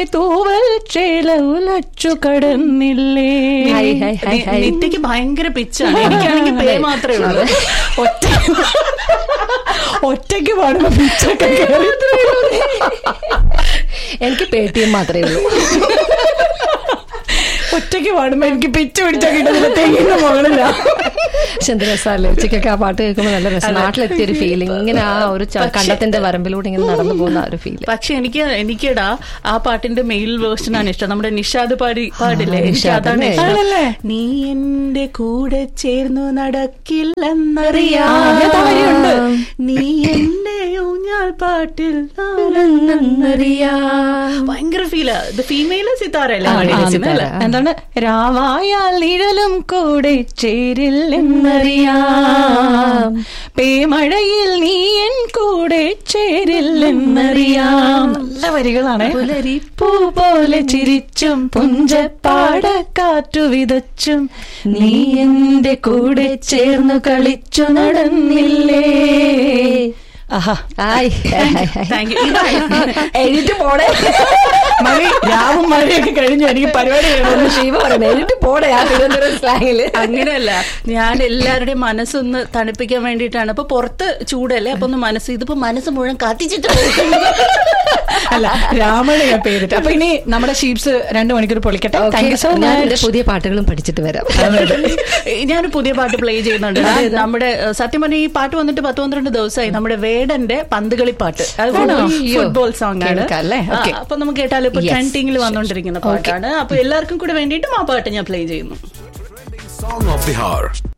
തൂവൽ ചേല ഉലച്ചു കടന്നില്ലേ ഹൈ, ഹൈ, ഹൈ, ഹൈ. നിത്യക്ക് ഭയങ്കര പിച്ചാണ് എനിക്കാണെങ്കിൽ പേ മാത്രമേ ഉള്ളൂ ഒറ്റ ഒറ്റയ്ക്ക് പാടുമ്പോ പിച്ചൊക്കെ കേറി. എനിക്ക് പേടിഎം മാത്രമേ ഉള്ളൂ ഒറ്റയ്ക്ക് പാടുമ്പോ എനിക്ക് പിച്ച് പിടിച്ചാ കിട്ടുന്നില്ല തെങ്ങിന്റെ മുകളിലാ പക്ഷെ എന്ത് രസമല്ലേ ഉച്ചയ്ക്കൊക്കെ ആ പാട്ട് കേൾക്കുമ്പോൾ നല്ല രസം നാട്ടിലെത്തിയ ഒരു ഫീലിംഗ് ഇങ്ങനെ ആ ഒരു ച- കണ്ടത്തിന്റെ വരമ്പിലൂടെ ഇങ്ങനെ നടന്നു പോകുന്ന ആ ഒരു ഫീൽ പക്ഷെ എനിക്ക് എനിക്കിടാ ആ പാട്ടിന്റെ മെയിൽ വേർഷൻ ആണ് ഇഷ്ടം നമ്മുടെ നിഷാദ് പാടി പാടില്ലേ ആ, എനിക്ക് നിഷാദ് അതാണ് അല്ലേ? ഇഷ്ടം. ആണല്ലേ? നീ എന്റെ കൂടെ ചേർന്നു നടക്കില്ലെന്നറിയാ ആ, അങ്ങനത്തെ വരിയുണ്ട്. നീ എന്റെ ഊഞ്ഞാൽ പാട്ടിൽ ഭയങ്കര ഫീലാ ഇത് ഫീമെയില് സിത്താരല്ലേ ആ, ആ, പാടിയിരിക്കുന്നത് അല്ലേ? എന്താണ് രാവായാൽ നിഴലും കൂടെ ചേരില്ലെന്നറിയാം പേമഴയിൽ നീ എൻ കൂടെ ചേരില്ലെന്നറിയാം നല്ല വരികളാണ് പൂ പോലെ ചിരിച്ചും പുഞ്ചപ്പാട കാറ്റു വിതച്ചും നീ എന്റെ കൂടെ ചേർന്നു കളിച്ചു നടന്നില്ലേ ആഹാ ആയ് hi, hi, hi. Thank you. ഇതാ- എഴുതിട്ട് പോടെ മഴ രാവും മഴയൊക്കെ കഴിഞ്ഞു എനിക്ക് പരിപാടി ചെയ്യണമെന്ന് ശിവ പറയണേ എഴുതിട്ട് പോടെ ആ തിരുവനന്തപുരം സ്ലാങ്ങില് അങ്ങനെയല്ല ഞാൻ എല്ലാവരുടെയും മനസ്സൊന്ന് തണുപ്പിക്കാൻ വേണ്ടിയിട്ടാണ് അപ്പൊ പുറത്ത് ചൂടല്ലേ അപ്പൊ ഒന്ന് മനസ്സ് ഇതിപ്പോ മനസ്സ് മുഴുവൻ കത്തിച്ചിട്ട് അല്ല രാമണ പേരിട്ട് അപ്പൊ ഇനി നമ്മുടെ ഷീപ്സ് രണ്ടു മണിക്കൂർ പൊളിക്കട്ടെ താങ്ക് യു സോ ഞാൻ എന്റെ മച്ച് പുതിയ പാട്ടുകളും പഠിച്ചിട്ട് വരാം ഞാൻ പുതിയ പാട്ട് പ്ലേ ചെയ്യുന്നുണ്ട് നമ്മുടെ ഏഹ്, സത്യം പറഞ്ഞ ഈ പാട്ട് വന്നിട്ട് പത്ത് പന്ത്രണ്ട് ദിവസമായി നമ്മുടെ വേടന്റെ പന്തുകളി പാട്ട് അത് ആണോ? ഫുട്ബോൾ സോങ് ആണ് കേൾക്കാം അല്ലേ? ആ, Okay. അപ്പൊ നമുക്ക് കേട്ടാലും ഇപ്പൊ Yes. ട്രെൻഡിങ്ങിൽ വന്നുകൊണ്ടിരിക്കുന്ന പാട്ടാണ് അപ്പൊ എല്ലാവർക്കും കൂടെ വേണ്ടിയിട്ടും ആ പാട്ട് ഞാൻ പ്ലേ ചെയ്യുന്നു Song of the Hour